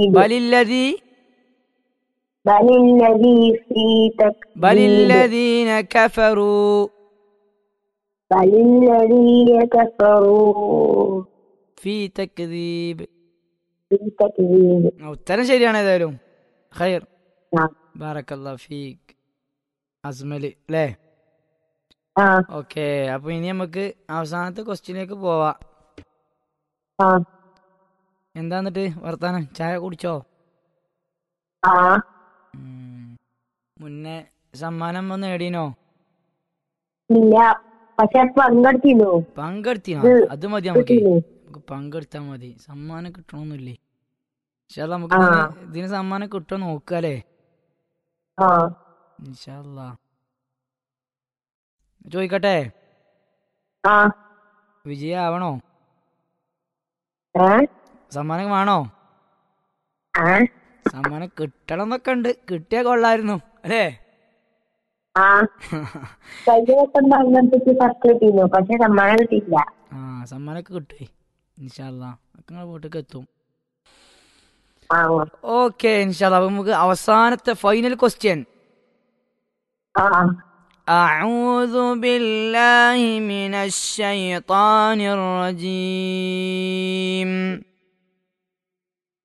ബലില്ലതി بل الذي في تكذيب ബലില്ലദീന കഫറൂ بل الذين كفروا ഫീ തക്ദീബ് في تكذيب ആ, ഉത്തരം ശരിയാണ് ഏതായാലും ഖൈർ نعم ബാറക്കല്ലാ ഫീക്ക് അസ്മല് അല്ലേ آه ഓക്കെ അപ്പൊ ഇനി നമുക്ക് അവസാനത്തെ ക്വസ്റ്റ്യനിലേക്ക് പോവാം آه എന്താന്നിട്ട് വർത്താനം ചായ കുടിച്ചോ آه ഉം. മുന്നേ സമ്മാനം ഒന്ന് നേടീനോ ഇല്ല പക്ഷെ പങ്കെടുത്തിരുന്നു പങ്കെടുത്തിനോ ഇത് അത് മതി നമുക്ക് കിട്ടിയില്ലേ? നമുക്ക് പങ്കെടുത്താ മതി സമ്മാനം കിട്ടണമെന്നില്ലേ പക്ഷെ നമുക്ക് ആ. ഇതിന് ഇതിന് സമ്മാനം കിട്ടുമോ നോക്കാലേ ആ ഇൻഷാല്ലാ ചോദിക്കട്ടെ ആ വിജയ ആവണോ ഏ സമ്മാനം വേണോ ആ സമ്മാനം കിട്ടണം എന്നൊക്കെ ഉണ്ട് കിട്ടിയാ കൊള്ളായിരുന്നു അല്ലേ ആ കഴിഞ്ഞ വട്ടം പങ്കെടുത്തിട്ട് ഫസ്റ്റ് കിട്ടിയിരുന്നു പക്ഷെ സമ്മാനം കിട്ടിയില്ല ആ സമ്മാനമൊക്കെ കിട്ടുവേ ഇൻഷാല്ലാ ഒക്കെ നിങ്ങളെ വീട്ടിലേക്ക് എത്തും ആ ഓക്കെ ഇൻഷാല്ലാ അപ്പൊ നമുക്ക് അവസാനത്തെ ഫൈനൽ ക്വസ്റ്റ്യൻ ആ أعوذ بالله من الشيطان الرجيم